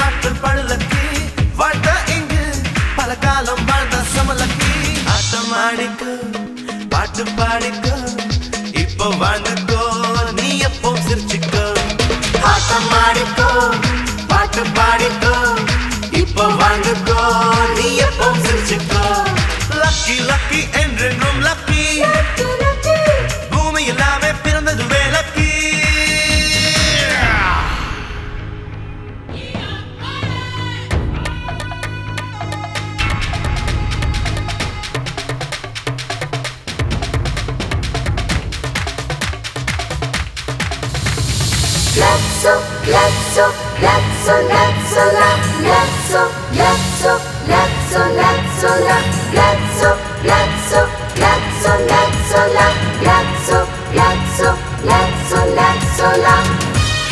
நாட்கள் பழுலக்கி வாழ்ந்த இங்கு பல காலம் வாழ்ந்த சமலக்கி ஆட்டம் ஆடிக்கு பாட்டு பாடிக்கோ இப்போ வாழ்ந்துக்கோ நீ எப்போ சிரிச்சுக்கோ ஆட்டம் ஆடிக்கோ பாட்டு பாடிக்கோ இப்போ வாழ்ந்துக்கோ நீ எப்போ சிரிச்சுக்கோ லக்கி லக்கி என்றென்றும் லக்கி பூமி எல்லாமே பிறந்ததுவே lucky Let's go, let's go, let's go, let's go, let's go, let's go, let's go, let's go, let's go, let's go, let's go, let's go, let's go, let's go, let's go, let's go,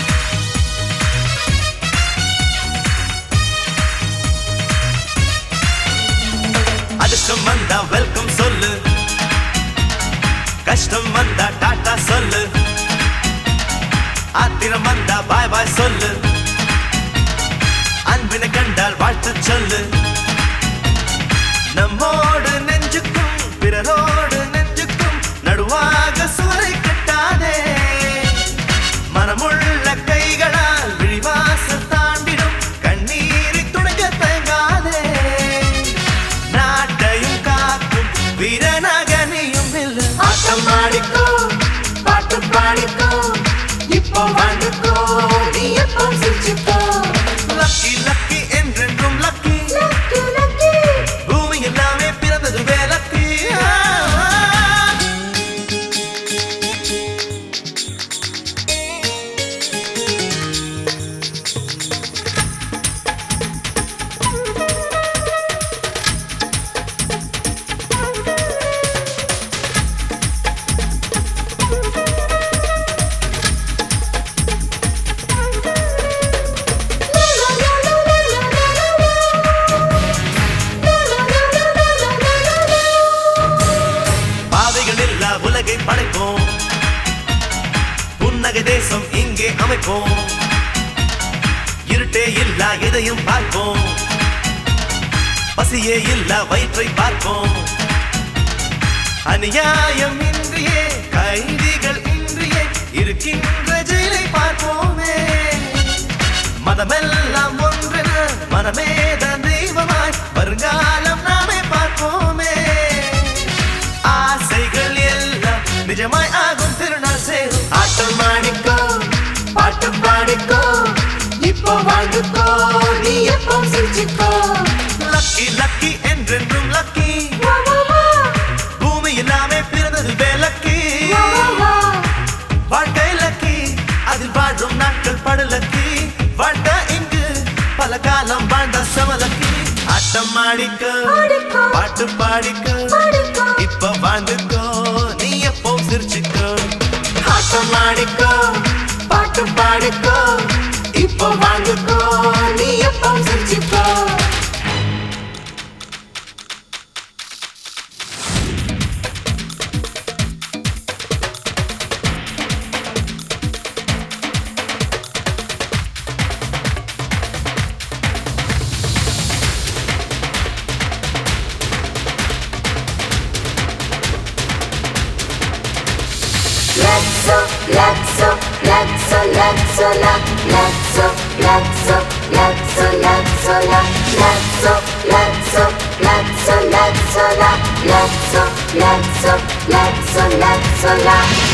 அதிர்ஷ்டம் வந்தா welcome சொல்லு கஷ்டம் வந்தா tata சொல்லு ஆத்திரம் வந்தா பாய் பாய் சொல்லு அன்பினை கண்டால் வாழ்த்து சொல்லு நம்மோடு நெஞ்சுக்கும் பிறரோடு நெஞ்சுக்கும் நடுவாக சுவரை கட்டாதே மனமுள்ள கைகளால் விழிவாசல் தாண்டிடும் கண்ணீரை துடைக்க தயங்காதே நாட்டையும் காக்கும் வீரநகனியும் இல்லை ஆட்டம் ஆடிக்கோ பாட்டு பாடிக்கோ இப்போ வாழ்ந்துக்கோ நீ எப்போ சிரிச்சுக்கோ லக்கி லக்கி என்றென்றும் லக்கி பூமி எல்லாமே பிறந்தது வேலக்கி பாதைகள் இல்லா உலகை படைப்போம் புன்னகை தேசம் இங்கே அமைப்போம் இருட்டே இல்லா எதையும் பார்ப்போம் பசியே இல்லா வயிற்றை பார்ப்போம் அநியாயம் இன்றியே கைதிகள் இன்றியே இருக்கின்ற ஜெயிலை பார்ப்போமே மதமெல்லாம் ஒன்றென மனமேதான் தெய்வமாய் வருங்காலம் நாமே பார்ப்போமே ஆசைகள் எல்லாம் நிஜமாய் ஆகும் திருநாள் சேரும் ஆட்டம் ஆடிக்கோ பாட்டு பாடிக்கோ இப்போ வாழ்ந்துக்கோ நீ எப்போ சிரிச்சுக்கோ லக்கி லக்கி என்றென்றும் லக்கி பூமி எல்லாமே பிறந்தது வேலக்கி வாழ்க்கை லக்கி அதில் வாழும் நாட்கள் படுலக்கி வாழ்ந்த இங்கு பல காலம் வாழ்ந்த சமலக்கி ஆட்டம் ஆடிக்க ஆடிக்கோ. பாட்டு பாடிக்க பாடிக்கோ. இப்ப வாழ்ந்துக்கோ நீ எப்போ சிரிச்சுக்கோ ஆட்டம் ஆடிக்கோ பாட்டு பாடிக்கோ இப்போ வாழ்ந்துக்கோ நீ எப்போ சிரிச்சுக்கோ Let's go, let's go, let's go, let's go, let's go, let's go, let's go, let's go, let's go, let's go, let's go, let's go, let's go, let's go, let's go, let's go, let's go,